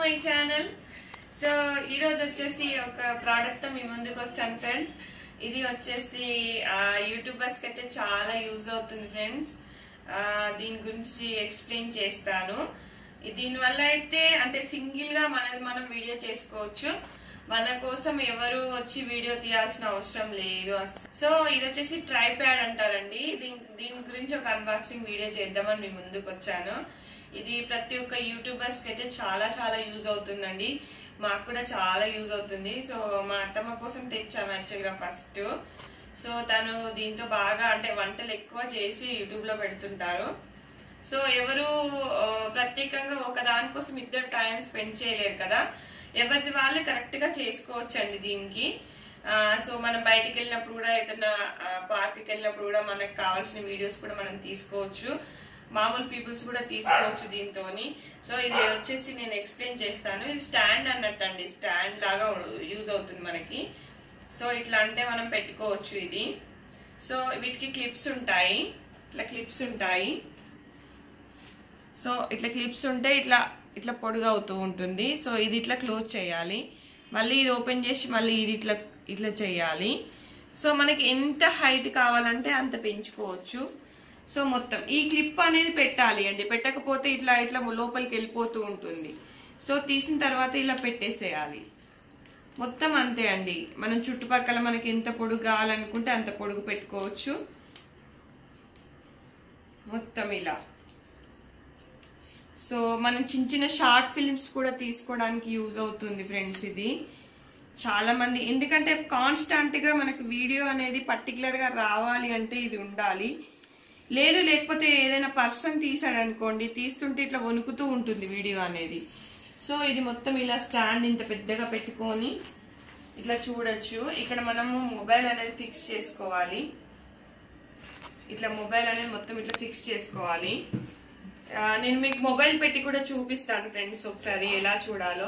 my channel so ఈరోజు వచ్చేసి ఒక ప్రోడక్ట్ మీ ముందుకు వచ్చాను ఫ్రెండ్స్ ఇది వచ్చేసి యూట్యూబర్స్ కి అయితే చాలా యూజ్ అవుతుంది ఫ్రెండ్స్ దీని గురించి ఎక్స్ప్లెయిన్ చేస్తాను దీనివల్ల అయితే అంటే సింగిల్ గా మనది మనం వీడియో చేసుకోవచ్చు మన కోసం ఎవరు వచ్చి వీడియో తీయాల్సిన అవసరం లేదు అస్- సో ఇది వచ్చేసి ట్రై ప్యాడ్ అంటారండి దీని దీని గురించి ఒక అన్బాక్సింగ్ వీడియో చేద్దామని మీ ముందుకు వచ్చాను ఇది ప్రతి ఒక్క యూట్యూబర్స్ కి అయితే చాలా చాలా యూజ్ అవుతుందండి మాకు కూడా చాలా యూజ్ అవుతుంది సో మా అత్తమ్మ కోసం తెచ్చాము యాక్చువల్గా ఫస్ట్ సో తను దీంతో బాగా అంటే వంటలు ఎక్కువ చేసి యూట్యూబ్ లో పెడుతుంటారు సో ఎవరు ఆ, ప్రత్యేకంగా ఒక దానికోసం ఇద్దరు టైం స్పెండ్ చేయలేరు కదా ఎవరిది వాళ్ళు కరెక్ట్ గా చేసుకోవచ్చు అండి దీనికి ఆ, సో మనం బయటికి వెళ్ళినప్పుడు కూడా ఎటన్నా పార్క్కి వెళ్ళినప్పుడు కూడా మనకు కావాల్సిన వీడియోస్ కూడా మనం తీసుకోవచ్చు మామూలు పీపుల్స్ కూడా తీసుకోవచ్చు దీంతో సో ఇది వచ్చేసి నేను ఎక్స్ప్లెయిన్ చేస్తాను ఇది స్టాండ్ అన్నట్టు అండి స్టాండ్ లాగా యూజ్ అవుతుంది మనకి సో ఇట్లా అంటే మనం పెట్టుకోవచ్చు ఇది సో వీటికి క్లిప్స్ ఉంటాయి ఇట్లా క్లిప్స్ ఉంటాయి సో ఇట్లా క్లిప్స్ ఉంటే ఇట్లా ఇట్లా పొడుగా అవుతూ ఉంటుంది సో ఇది ఇట్లా క్లోజ్ చేయాలి మళ్ళీ ఇది ఓపెన్ చేసి మళ్ళీ ఇది ఇట్లా ఇట్లా చేయాలి సో మనకి ఎంత హైట్ కావాలంటే అంత పెంచుకోవచ్చు సో మొత్తం ఈ క్లిప్ అనేది పెట్టాలి అండి పెట్టకపోతే ఇట్లా ఇట్లా లోపలికి వెళ్ళిపోతూ ఉంటుంది సో తీసిన తర్వాత ఇలా పెట్టేసేయాలి మొత్తం అంతే అండి మనం చుట్టుపక్కల మనకి ఎంత పొడుగు కావాలనుకుంటే అంత పొడుగు పెట్టుకోవచ్చు మొత్తం ఇలా సో మనం చిన్న చిన్న షార్ట్ ఫిల్మ్స్ కూడా తీసుకోవడానికి యూజ్ అవుతుంది ఫ్రెండ్స్ ఇది చాలా మంది ఎందుకంటే కాన్స్టాంట్ గా మనకు వీడియో అనేది పర్టికులర్ గా రావాలి అంటే ఇది ఉండాలి లేదు లేకపోతే ఏదైనా పర్సన్ తీసాడు అనుకోండి తీస్తుంటే ఇట్లా వణుకుతూ ఉంటుంది వీడియో అనేది సో ఇది మొత్తం ఇలా స్టాండ్ ఇంత పెద్దగా పెట్టుకొని ఇట్లా చూడొచ్చు ఇక్కడ మనము మొబైల్ అనేది ఫిక్స్ చేసుకోవాలి ఇట్లా మొబైల్ అనేది మొత్తం ఇట్లా ఫిక్స్ చేసుకోవాలి ఆ, నేను మీకు మొబైల్ పెట్టి కూడా చూపిస్తాను ఫ్రెండ్స్ ఒకసారి ఎలా చూడాలో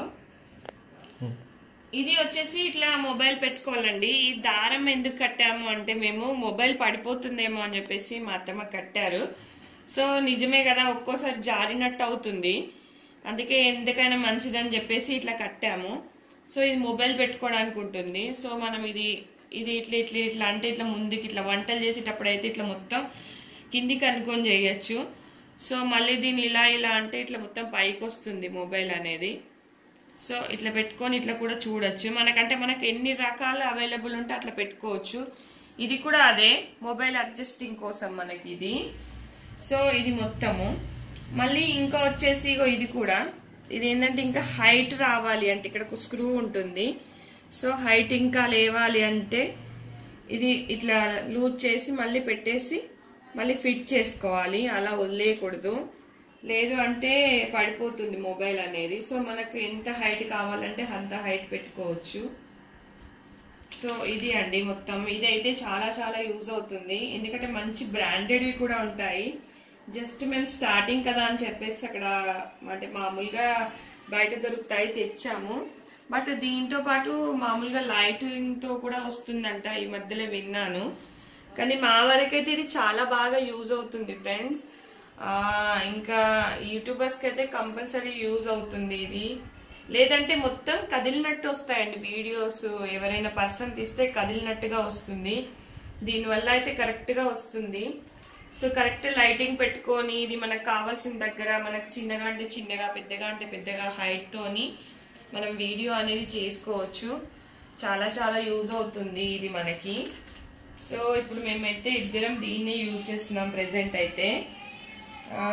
ఇది వచ్చేసి ఇట్లా మొబైల్ పెట్టుకోవాలండి ఈ దారం ఎందుకు కట్టాము అంటే మేము మొబైల్ పడిపోతుందేమో అని చెప్పేసి మా అత్తమ్మ కట్టారు సో నిజమే కదా ఒక్కోసారి జారినట్టు అవుతుంది అందుకే ఎందుకైనా మంచిదని చెప్పేసి ఇట్లా కట్టాము సో ఇది మొబైల్ పెట్టుకోవడానికి ఉంటుంది సో మనం ఇది ఇది ఇట్లా ఇట్లా ఇట్లా అంటే ఇట్లా ముందుకి ఇట్లా వంటలు చేసేటప్పుడు అయితే ఇట్లా మొత్తం కిందికి అనుకొని చేయొచ్చు సో మళ్ళీ దీన్ని ఇలా ఇలా అంటే ఇట్లా మొత్తం పైకి వస్తుంది మొబైల్ అనేది సో ఇట్లా పెట్టుకొని ఇట్లా కూడా చూడొచ్చు మనకంటే మనకు ఎన్ని రకాలు అవైలబుల్ ఉంటే అట్లా పెట్టుకోవచ్చు ఇది కూడా అదే మొబైల్ అడ్జస్టింగ్ కోసం మనకి ఇది సో ఇది మొత్తము మళ్ళీ ఇంకా వచ్చేసి ఇగో ఇది కూడా ఇది ఏంటంటే ఇంకా హైట్ రావాలి అంటే ఇక్కడ ఒక స్క్రూ ఉంటుంది సో హైట్ ఇంకా లేవాలి అంటే ఇది ఇట్లా లూజ్ చేసి మళ్ళీ పెట్టేసి మళ్ళీ ఫిట్ చేసుకోవాలి అలా వదిలేయకూడదు లేదు అంటే పడిపోతుంది మొబైల్ అనేది సో మనకు ఎంత హైట్ కావాలంటే అంత హైట్ పెట్టుకోవచ్చు సో ఇది అండి మొత్తం ఇది అయితే చాలా చాలా యూజ్ అవుతుంది ఎందుకంటే మంచి బ్రాండెడ్వి కూడా ఉంటాయి జస్ట్ మేము స్టార్టింగ్ కదా అని చెప్పేసి అక్కడ అంటే మామూలుగా బయట దొరుకుతాయి తెచ్చాము బట్ దీంతో పాటు మామూలుగా లైటింగ్ తో కూడా వస్తుందంట ఈ మధ్యలో విన్నాను కానీ మా వరకైతే ఇది చాలా బాగా యూజ్ అవుతుంది ఫ్రెండ్స్ ఆ, ఇంకా యూట్యూబర్స్ కి అయితే కంపల్సరీ యూజ్ అవుతుంది ఇది లేదంటే మొత్తం కదిలినట్టు వస్తాయండి వీడియోస్ ఎవరైనా పర్సన్ తీస్తే కదిలినట్టుగా వస్తుంది దీనివల్ల అయితే కరెక్ట్ గా వస్తుంది సో కరెక్ట్ లైటింగ్ పెట్టుకొని ఇది మనకు కావాల్సిన దగ్గర మనకు చిన్నగా అంటే చిన్నగా పెద్దగా అంటే పెద్దగా హైట్ తోని మనం వీడియో అనేది చేసుకోవచ్చు చాలా చాలా యూజ్ అవుతుంది ఇది మనకి సో ఇప్పుడు మేమైతే ఇద్దరం దీన్నే యూజ్ చేస్తున్నాం ప్రెసెంట్ అయితే ఆ,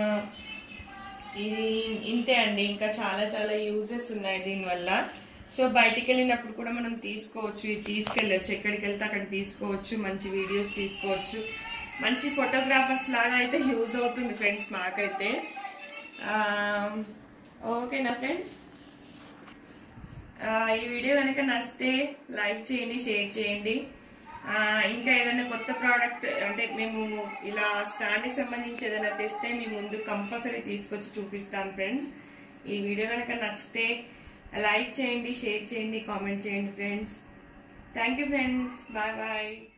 ఇది ఇంతే అండి ఇంకా చాలా చాలా యూజెస్ ఉన్నాయి దీనివల్ల సో బయటికి వెళ్ళినప్పుడు కూడా మనం తీసుకోవచ్చు ఇది తీసుకెళ్ళచ్చు ఎక్కడికి వెళ్తే అక్కడ తీసుకోవచ్చు మంచి వీడియోస్ తీసుకోవచ్చు మంచి ఫోటోగ్రాఫర్స్ లాగా అయితే యూజ్ అవుతుంది ఫ్రెండ్స్ మాకైతే ఆ, ఓకేనా ఫ్రెండ్స్ ఆ, ఈ వీడియో కనుక నచ్చితే లైక్ చేయండి షేర్ చేయండి ఆ, ఇంకా ఏదైనా కొత్త ప్రోడక్ట్ అంటే మేము ఇలా స్టాండ్ కి సంబంధించి ఏదైనా తెస్తే మీ ముందు కంపల్సరీ తీసుకొచ్చి చూపిస్తాను ఫ్రెండ్స్ ఈ వీడియో కనుక నచ్చితే లైక్ చేయండి షేర్ చేయండి కామెంట్ చేయండి friends thank you friends bye bye